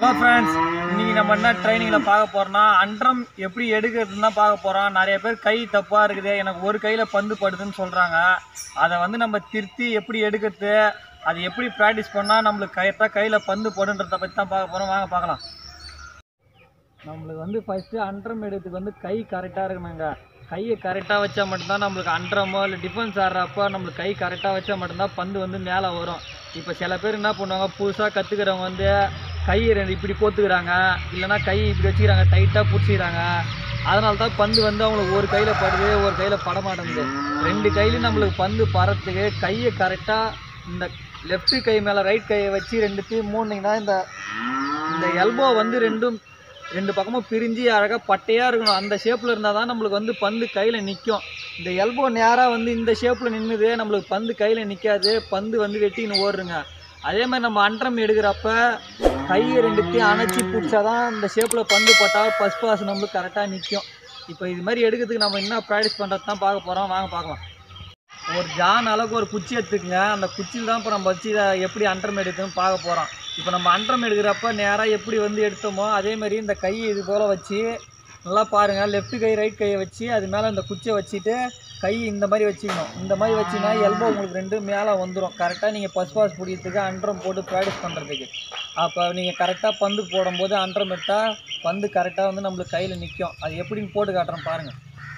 hello friends இன்னைக்கு நம்ம என்ன ட்ரைனிங்கில் பார்க்க போகிறோம்னா அன்றம் எப்படி எடுக்கிறதுன்னு தான் பார்க்க போகிறோம் நிறைய பேர் கை தப்பாக இருக்குது எனக்கு ஒரு கையில் பந்து படுதுன்னு சொல்கிறாங்க அதை வந்து நம்ம திருத்தி எப்படி எடுக்கிறது அது எப்படி ப்ராக்டிஸ் பண்ணால் நம்மளுக்கு கரெக்டாக கையில் பந்து படுன்றதை பற்றி தான் பார்க்க போகிறோம் வாங்க பார்க்கலாம் நம்மளுக்கு வந்து ஃபஸ்ட்டு அன்றம் எடுக்கிறதுக்கு வந்து கை கரெக்டாக இருக்கணுங்க கையை கரெக்டாக வச்சா மட்டும்தான் நம்மளுக்கு அன்றமோ இல்லை டிஃபென்ஸ் ஆடுறப்போ நம்மளுக்கு கை கரெக்டாக வச்சா மட்டும்தான் பந்து வந்து மேலே வரும் இப்போ சில பேர் என்ன பண்ணுவாங்க புதுசாக கற்றுக்கிறவங்க வந்து கையை ரெண்டு இப்படி போத்துக்கிறாங்க இல்லைன்னா கை இப்படி வச்சுக்கிறாங்க டைட்டாக பிடிச்சிக்கிறாங்க அதனால தான் பந்து வந்து அவங்களுக்கு ஒரு கையில் படுது ஒரு கையில் பட மாட்டேங்குது ரெண்டு கையிலையும் நம்மளுக்கு பந்து பறத்துக்கு கையை கரெக்டாக இந்த லெஃப்ட் கை மேலே ரைட் கையை வச்சு ரெண்டுத்தையும் மூணுனீங்கன்னா இந்த இந்த எல்போ வந்து ரெண்டும் ரெண்டு பக்கமும் பிரிஞ்சு அழகாக பட்டையாக இருக்கணும் அந்த ஷேப்பில் இருந்தால் தான் நம்மளுக்கு வந்து பந்து கையில் நிற்கும் இந்த எல்போ நேராக வந்து இந்த ஷேப்பில் நின்றுது நம்மளுக்கு பந்து கையில் நிற்காது பந்து வந்து வெட்டின்னு ஓடுறங்க அதே மாதிரி நம்ம அன்றம் எடுக்கிறப்ப கையை ரெண்டுத்தையும் அணைச்சி பிடிச்சா தான் இந்த ஷேப்பில் பந்து போட்டால் ஃபஸ்ட் பாஸ் நம்மளுக்கு கரெக்டாக நிற்கும் இப்போ இது மாதிரி எடுக்கிறதுக்கு நம்ம என்ன ப்ராக்டிஸ் பண்ணுறது தான் பார்க்க போகிறோம் வாங்க பார்க்கலாம் ஒரு ஜான் அளவுக்கு ஒரு குச்சி எடுத்துக்கங்க அந்த குச்சியில் தான் இப்போ நம்ம வச்சு இதை எப்படி அன்றம் எடுக்குன்னு பார்க்க போகிறோம் இப்போ நம்ம அன்றம் எடுக்கிறப்ப நேராக எப்படி வந்து எடுத்தோமோ அதே மாதிரி இந்த கையை இது போல் வச்சு நல்லா பாருங்கள் லெஃப்ட் கை ரைட் கையை வச்சு அது மேலே இந்த குச்சியை வச்சுட்டு கை இந்த மாதிரி வச்சுக்கணும் இந்த மாதிரி வச்சிங்கன்னா எல்போ உங்களுக்கு ரெண்டு மேலே வந்துடும் கரெக்டாக நீங்கள் பஸ் பாஸ் பிடிக்கிறதுக்கு அன்றம் போட்டு ப்ராக்டிஸ் பண்ணுறதுக்கு அப்போ நீங்கள் கரெக்டாக பந்து போடும்போது அன்றம் எடுத்தால் பந்து கரெக்டாக வந்து நம்மளுக்கு கையில் நிற்கும் அது எப்படின்னு போட்டு காட்டுறோம் பாருங்கள்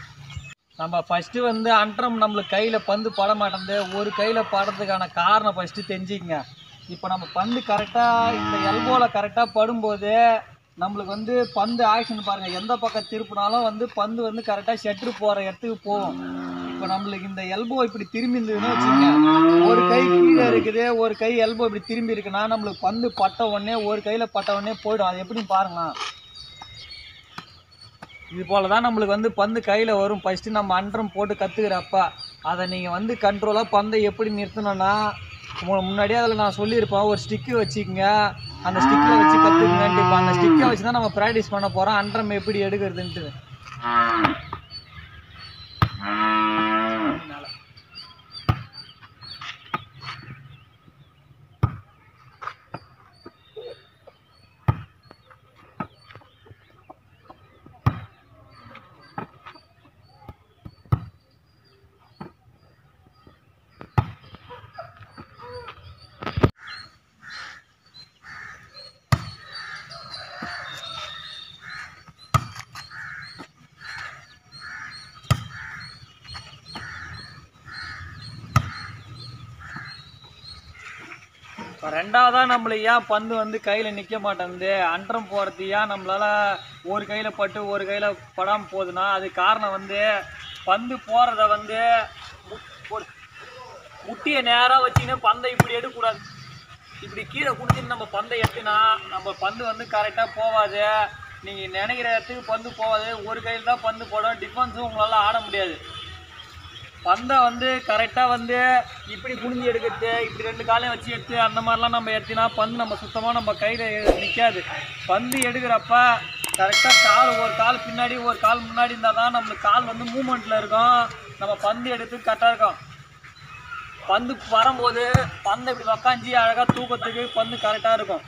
நம்ம ஃபஸ்ட்டு வந்து அன்றம் நம்மளுக்கு கையில் பந்து பட மாட்டேங்குது ஒரு கையில் படுறதுக்கான காரணம் ஃபஸ்ட்டு தெரிஞ்சுக்கங்க இப்போ நம்ம பந்து கரெக்டாக இந்த எல்போவில் கரெக்டாக படும்போது நம்மளுக்கு வந்து பந்து ஆக்ஷன் பாருங்கள் எந்த பக்கம் திருப்பினாலும் வந்து பந்து வந்து கரெக்டாக ஷெட்ரு போகிற இடத்துக்கு போகும் இப்போ நம்மளுக்கு இந்த எல்போ இப்படி திரும்பி இருந்ததுன்னு வச்சுக்கோங்க ஒரு கை கீழே இருக்குது ஒரு கை எல்போ இப்படி திரும்பி இருக்குன்னா நம்மளுக்கு பந்து பட்ட உடனே ஒரு கையில் பட்ட உடனே போயிடும் அது எப்படின்னு பாருங்களேன் இது போல தான் நம்மளுக்கு வந்து பந்து கையில் வரும் ஃபஸ்ட்டு நம்ம அன்றம் போட்டு கற்றுக்கிறப்ப அதை நீங்கள் வந்து கண்ட்ரோலாக பந்தை எப்படி நிறுத்தணும்னா மு- முன்னாடியே அதில் நான் சொல்லியிருப்பேன் ஒரு ஸ்டிக்கு வச்சுக்கோங்க அந்த ஸ்டிக்கில் வச்சு கற்றுக்குங்கன்ட்டு இப்போ அந்த ஸ்டிக்கை வச்சு தான் நம்ம ப்ராக்டிஸ் பண்ண போகிறோம் அன்றம் எப்படி எடுக்கிறதுன்ட்டு இப்போ ரெண்டாவதாக நம்மளுக்கு ஏன் பந்து வந்து கையில் நிற்க மாட்டேங்குது அன்றம் போகிறது ஏன் நம்மளால் ஒரு கையில் பட்டு ஒரு கையில் படாமல் போகுதுன்னா அது காரணம் வந்து பந்து போகிறத வந்து மு- ஒரு முட்டியை நேராக வச்சுன்னு பந்தை இப்படி எடுக்கக்கூடாது இப்படி கீழே குடிச்சுன்னு நம்ம பந்தை எடுத்துனா நம்ம பந்து வந்து கரெக்டாக போகாது நீங்கள் நினைக்கிற இடத்துக்கு பந்து போகாது ஒரு கையில் தான் பந்து போடும் டிஃபென்ஸும் உங்களால் ஆட முடியாது பந்தை வந்து கரெக்டாக வந்து இப்படி குனிஞ்சு எடுக்கிறது இப்படி ரெண்டு காலையும் வச்சு எடுத்து அந்த மாதிரிலாம் நம்ம எடுத்தினா பந்து நம்ம சுத்தமாக நம்ம கையில் நிற்காது பந்து எடுக்கிறப்ப கரெக்டாக கால் ஒரு கால் பின்னாடி ஒரு கால் முன்னாடி இருந்தால் தான் நம்மளுக்கு கால் வந்து மூமெண்ட்டில் இருக்கும் நம்ம பந்து எடுத்து கரெக்டாக இருக்கும் பந்து வரும்போது பந்தை இப்படி உக்காஞ்சி அழகாக தூக்கத்துக்கு பந்து கரெக்டாக இருக்கும்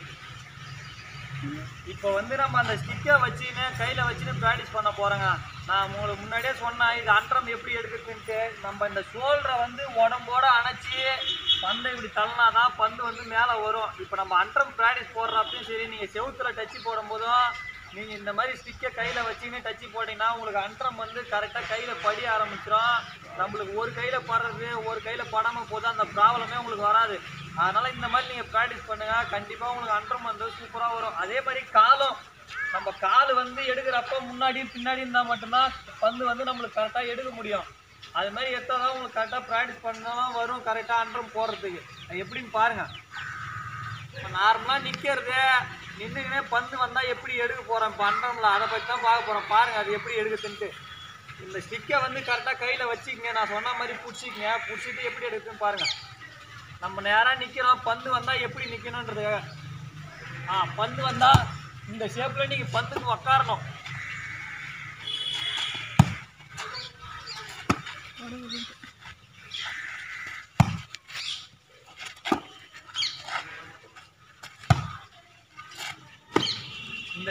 இப்போ வந்து நம்ம அந்த ஸ்டிக்கை வச்சுன்னு கையில் வச்சுன்னு ப்ராக்டிஸ் பண்ண போகிறோங்க நான் உங்களுக்கு முன்னாடியே சொன்னேன் இது அன்றம் எப்படி எடுக்குதுன்ட்டு நம்ம இந்த ஷோல்டரை வந்து உடம்போட அணைச்சி பந்தை இப்படி தள்ளினா தான் பந்து வந்து மேலே வரும் இப்போ நம்ம அன்றம் ப்ராக்டிஸ் போடுறப்பையும் சரி நீங்கள் செவுத்துல டச்சு போடும்போதும் நீங்கள் இந்த மாதிரி ஸ்டிக்கை கையில் வச்சுன்னு டச்சு போட்டிங்கன்னா உங்களுக்கு அன்றம் வந்து கரெக்டாக கையில் படி ஆரம்பிச்சிடும் நம்மளுக்கு ஒரு கையில் படுறது ஒரு கையில் படாமல் போது அந்த ப்ராப்ளமே உங்களுக்கு வராது அதனால் இந்த மாதிரி நீங்கள் ப்ராக்டிஸ் பண்ணுங்கள் கண்டிப்பாக உங்களுக்கு அன்றம் வந்து சூப்பராக வரும் அதே மாதிரி காலம் நம்ம கால் வந்து எடுக்கிறப்ப முன்னாடியும் பின்னாடி இருந்தால் மட்டும்தான் பந்து வந்து நம்மளுக்கு கரெக்டாக எடுக்க முடியும் அது மாதிரி எடுத்தால் தான் உங்களுக்கு கரெக்டாக ப்ராக்டிஸ் பண்ணால் வரும் கரெக்டாக அன்றம் போடுறதுக்கு அது எப்படின்னு பாருங்கள் இப்போ நார்மலாக நிற்கிறது நின்றுக்கினே பந்து வந்தால் எப்படி எடுக்க போகிறோம் இப்போ அன்றமில் அதை பற்றி தான் பார்க்க போகிறோம் பாருங்கள் அது எப்படி எடுக்குதுன்ட்டு இந்த ஸ்டிக்கை வந்து கரெக்டாக கையில் வச்சுக்கங்க நான் சொன்ன மாதிரி பிடிச்சிக்கங்க பிடிச்சிட்டு எப்படி எடுக்குதுன்னு பாருங்கள் நம்ம நேராக நிற்கிறோம் பந்து வந்தால் எப்படி நிற்கணுன்றது ஆ பந்து வந்தால் இந்த ஷேப்பில் நீங்கள் பந்துக்கு உக்காரணும்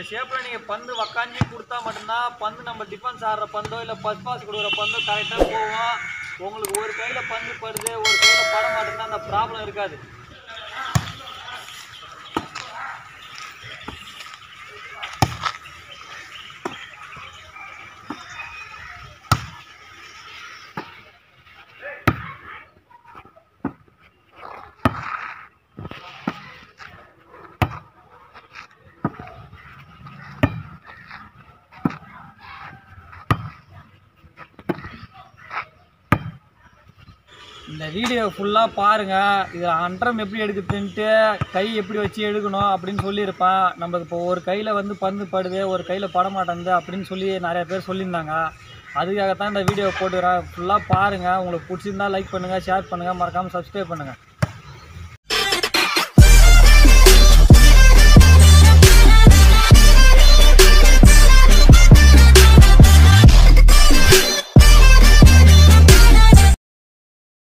ஷேப்பில் நீங்கள் பந்து உக்காஞ்சி கொடுத்தா மட்டும்தான் பந்து நம்ம டிஃபென்ஸ் ஆடுற பந்தோ இல்லை பஸ் பாஸ் கொடுக்குற பந்தோ கரெக்டாக போகும் உங்களுக்கு ஒரு கையில் பந்து படுது ஒரு கையில் பட மாட்டேன்னா அந்த ப்ராப்ளம் இருக்காது இந்த வீடியோ ஃபுல்லாக பாருங்கள் இது அன்றம் எப்படி எடுக்குதுன்ட்டு கை எப்படி வச்சு எடுக்கணும் அப்படின்னு சொல்லியிருப்பேன் நம்ம இப்போ ஒரு கையில் வந்து பந்து படுது ஒரு கையில் பட மாட்டேங்குது அப்படின்னு சொல்லி நிறைய பேர் சொல்லியிருந்தாங்க அதுக்காகத்தான் இந்த வீடியோ போட்டுக்கிறேன் ஃபுல்லாக பாருங்கள் உங்களுக்கு பிடிச்சிருந்தா லைக் பண்ணுங்கள் ஷேர் பண்ணுங்கள் மறக்காமல் சப்ஸ்கிரைப் பண்ணுங்கள்